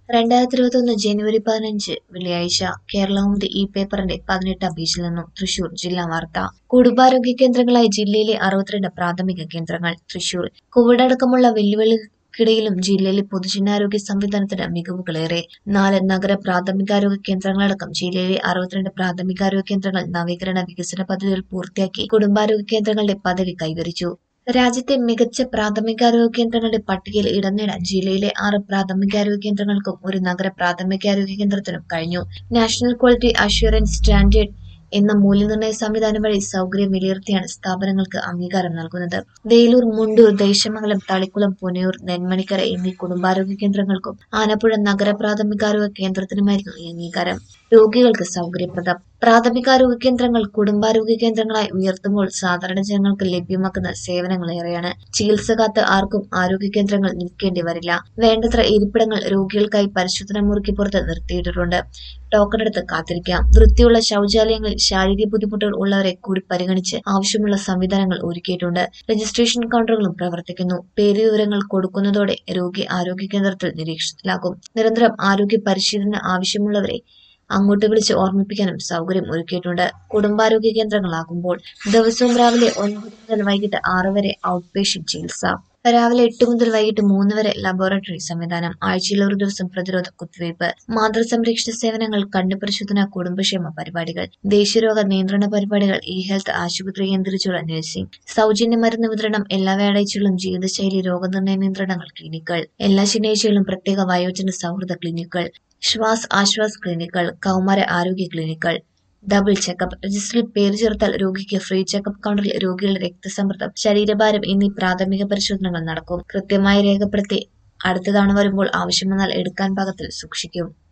രണ്ടായിരത്തി ഇരുപത്തൊന്ന് ജനുവരി പതിനഞ്ച് വെള്ളിയാഴ്ച കേരളകൗമുദി ഈ പേപ്പറിന്റെ പതിനെട്ടാം പേജിൽ നിന്നും തൃശൂർ ജില്ലാ വാർത്ത കുടുംബാരോഗ്യ കേന്ദ്രങ്ങളായി ജില്ലയിലെ അറുപത്തിരണ്ട് പ്രാഥമിക കേന്ദ്രങ്ങൾ തൃശൂർ കോവിഡ് അടക്കമുള്ള വെല്ലുവിളികൾക്കിടയിലും ജില്ലയിലെ പൊതുജനാരോഗ്യ സംവിധാനത്തിന് മികവുകളേറെ നാല് നഗര പ്രാഥമികാരോഗ്യ കേന്ദ്രങ്ങളടക്കം ജില്ലയിലെ അറുപത്തിരണ്ട് പ്രാഥമികാരോഗ്യ കേന്ദ്രങ്ങൾ നവീകരണ വികസന പദ്ധതികൾ പൂർത്തിയാക്കി കുടുംബാരോഗ്യ കേന്ദ്രങ്ങളുടെ പദവി കൈവരിച്ചു രാജ്യത്തെ മികച്ച പ്രാഥമികാരോഗ്യ കേന്ദ്രങ്ങളുടെ പട്ടികയിൽ ഇടം നേടാൻ ജില്ലയിലെ ആറ് പ്രാഥമികാരോഗ്യ കേന്ദ്രങ്ങൾക്കും ഒരു നഗര പ്രാഥമികാരോഗ്യ കേന്ദ്രത്തിനും കഴിഞ്ഞു നാഷണൽ ക്വാളിറ്റി അഷ്വറൻസ് സ്റ്റാൻഡേർഡ് എന്ന മൂല്യനിർണ്ണയ സംവിധാനം വഴി സൗകര്യം വിലയിരുത്തിയാണ് സ്ഥാപനങ്ങൾക്ക് അംഗീകാരം നൽകുന്നത് വേലൂർ മുണ്ടൂർ ദേശമംഗലം തളിക്കുളം പുനയൂർ നെന്മണിക്കര എന്നീ കുടുംബാരോഗ്യ കേന്ദ്രങ്ങൾക്കും ആലപ്പുഴ നഗര പ്രാഥമികാരോഗ്യ കേന്ദ്രത്തിനുമായിരുന്നു ഈ അംഗീകാരം രോഗികൾക്ക് സൗകര്യപ്രദം പ്രാഥമികാരോഗ്യ കേന്ദ്രങ്ങൾ കുടുംബാരോഗ്യ കേന്ദ്രങ്ങളായി ഉയർത്തുമ്പോൾ സാധാരണ ജനങ്ങൾക്ക് ലഭ്യമാക്കുന്ന സേവനങ്ങൾ ഏറെയാണ് ചികിത്സ കാത്ത് ആർക്കും ആരോഗ്യ കേന്ദ്രങ്ങൾ നിൽക്കേണ്ടി വരില്ല വേണ്ടത്ര ഇരിപ്പിടങ്ങൾ രോഗികൾക്കായി പരിശോധന മുറിക്ക് പുറത്ത് നിർത്തിയിട്ടിട്ടുണ്ട് ടോക്കൺ എടുത്ത് കാത്തിരിക്കാം വൃത്തിയുള്ള ശൗചാലയങ്ങളിൽ ശാരീരിക ബുദ്ധിമുട്ടുകൾ ഉള്ളവരെ കൂടി പരിഗണിച്ച് ആവശ്യമുള്ള സംവിധാനങ്ങൾ ഒരുക്കിയിട്ടുണ്ട് രജിസ്ട്രേഷൻ കൗണ്ടറുകളും പ്രവർത്തിക്കുന്നു പേര് വിവരങ്ങൾ കൊടുക്കുന്നതോടെ രോഗി ആരോഗ്യ കേന്ദ്രത്തിൽ നിരീക്ഷണത്തിലാകും നിരന്തരം ആരോഗ്യ പരിശീലനം ആവശ്യമുള്ളവരെ അങ്ങോട്ട് വിളിച്ച് ഓർമ്മിപ്പിക്കാനും സൗകര്യം ഒരുക്കിയിട്ടുണ്ട് കുടുംബാരോഗ്യ കേന്ദ്രങ്ങളാകുമ്പോൾ ദിവസവും രാവിലെ ഒൻപത് മുതൽ വൈകിട്ട് ആറ് വരെ ഔട്ട് പേഷ്യന്റ് ചികിത്സ രാവിലെ എട്ട് മുതൽ വൈകിട്ട് മൂന്ന് വരെ ലബോറട്ടറി സംവിധാനം ആഴ്ചയിൽ ഒരു ദിവസം പ്രതിരോധ കുത്തിവയ്പ് മാതൃസംരക്ഷണ സേവനങ്ങൾ കണ്ണുപരിശോധന കുടുംബക്ഷേമ പരിപാടികൾ ദേശീയരോഗ നിയന്ത്രണ പരിപാടികൾ ഇ ഹെൽത്ത് ആശുപത്രി കേന്ദ്രീകരിച്ചുള്ള നഴ്സിംഗ് സൗജന്യ മരുന്ന് വിതരണം എല്ലാ വ്യാഴാഴ്ചകളും ജീവിതശൈലി രോഗനിർണയ നിയന്ത്രണങ്ങൾ ക്ലിനിക്കുകൾ എല്ലാ ശനിയാഴ്ചകളും പ്രത്യേക വയോജന സൗഹൃദ ക്ലിനിക്കുകൾ ശ്വാസ് ആശ്വാസ് ക്ലിനിക്കുകൾ കൗമാര ആരോഗ്യ ക്ലിനിക്കുകൾ ഡബിൾ ചെക്കപ്പ് രജിസ്റ്ററിൽ പേര് ചേർത്താൽ രോഗിക്ക് ഫ്രീ ചെക്കപ്പ് കൗണ്ടറിൽ രോഗികളുടെ രക്തസമ്മർദ്ദം ശരീരഭാരം എന്നീ പ്രാഥമിക പരിശോധനകൾ നടക്കും കൃത്യമായി രേഖപ്പെടുത്തി അടുത്ത തവണ വരുമ്പോൾ ആവശ്യം വന്നാൽ എടുക്കാൻ പാകത്തിൽ സൂക്ഷിക്കും